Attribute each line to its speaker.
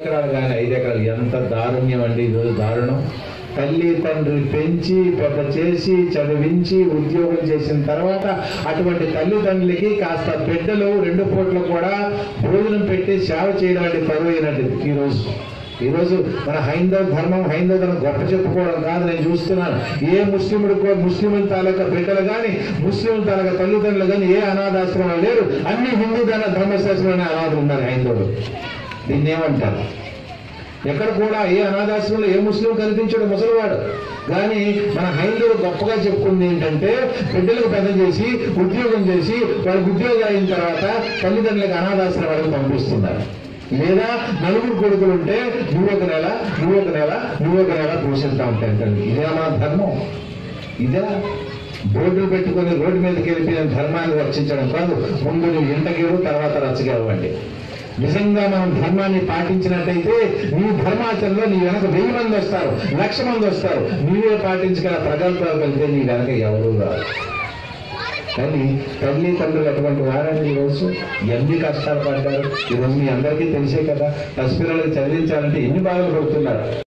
Speaker 1: ఎకరాలు కానీ ఐదు ఎకరాలు ఎంత దారుణ్యం అండి ఈరోజు దారుణం తల్లి తండ్రి పెంచి పెద్ద చేసి చదివించి ఉద్యోగం చేసిన తర్వాత అటువంటి తల్లిదండ్రులకి కాస్త బిడ్డలు రెండు పూటలు కూడా భోజనం పెట్టి సేవ చేయడం అంటే పరువు అయినట్టు ఈరోజు ఈరోజు మన హైందవ ధర్మం హైందవ ధర్మం గొప్ప చెప్పుకోవడం కాదు నేను చూస్తున్నాను ఏ ముస్లిముడికో ముస్లిం తాలూకా బిడ్డలు కానీ ముస్లిం తాలూకా తల్లిదండ్రులు కానీ ఏ అనాథాశ్రమం లేరు అన్ని హిందూ ధర్మ ధర్మశాస్త్రంలోనే అనాథులు ఉన్నారు హైందవులు దీన్ని ఏమంటారు ఎక్కడ కూడా ఏ అనాథాశ్రమంలో ఏ ముస్లిం కనిపించాడు ముసలివాడు కానీ మన హైందువులు గొప్పగా చెప్పుకుంది ఏంటంటే బిడ్డలకు పెద్ద చేసి ఉద్యోగం చేసి వాళ్ళకి ఉద్యోగం అయిన తర్వాత తల్లిదండ్రులకు అనాథాశ్రమాలకు పంపిస్తున్నారు లేదా నలుగురు కొడుకులు ఉంటే నువ్వు ఒక నెల నువ్వు ఒక నెల నువ్వు ఒక నెల పోషిస్తా ఉంటాయి తల్లి ఇదే మన ధర్మం ఇదే బోర్డులు పెట్టుకొని రోడ్డు మీదకి వెళ్ళిపోయిన ధర్మాన్ని రక్షించడం కాదు ముందు నువ్వు ఇంటగేవు తర్వాత రచ్చగలవండి నిజంగా మనం ధర్మాన్ని పాటించినట్టయితే నీ ధర్మాచరణలో నీ వెనక వెయ్యి మంది వస్తారు లక్ష మంది వస్తారు నీవే పాటించగల ప్రజలతో వెళ్తే నీ వెనక ఎవరు రారు కానీ తల్లి తండ్రులు అటువంటి వారండి ఈరోజు ఎన్ని కష్టాలు పడ్డారు ఈరోజు మీ అందరికీ తెలిసే కదా పసిపిల్లలకు చదివించాలంటే ఎన్ని బాధలు పడుతున్నారు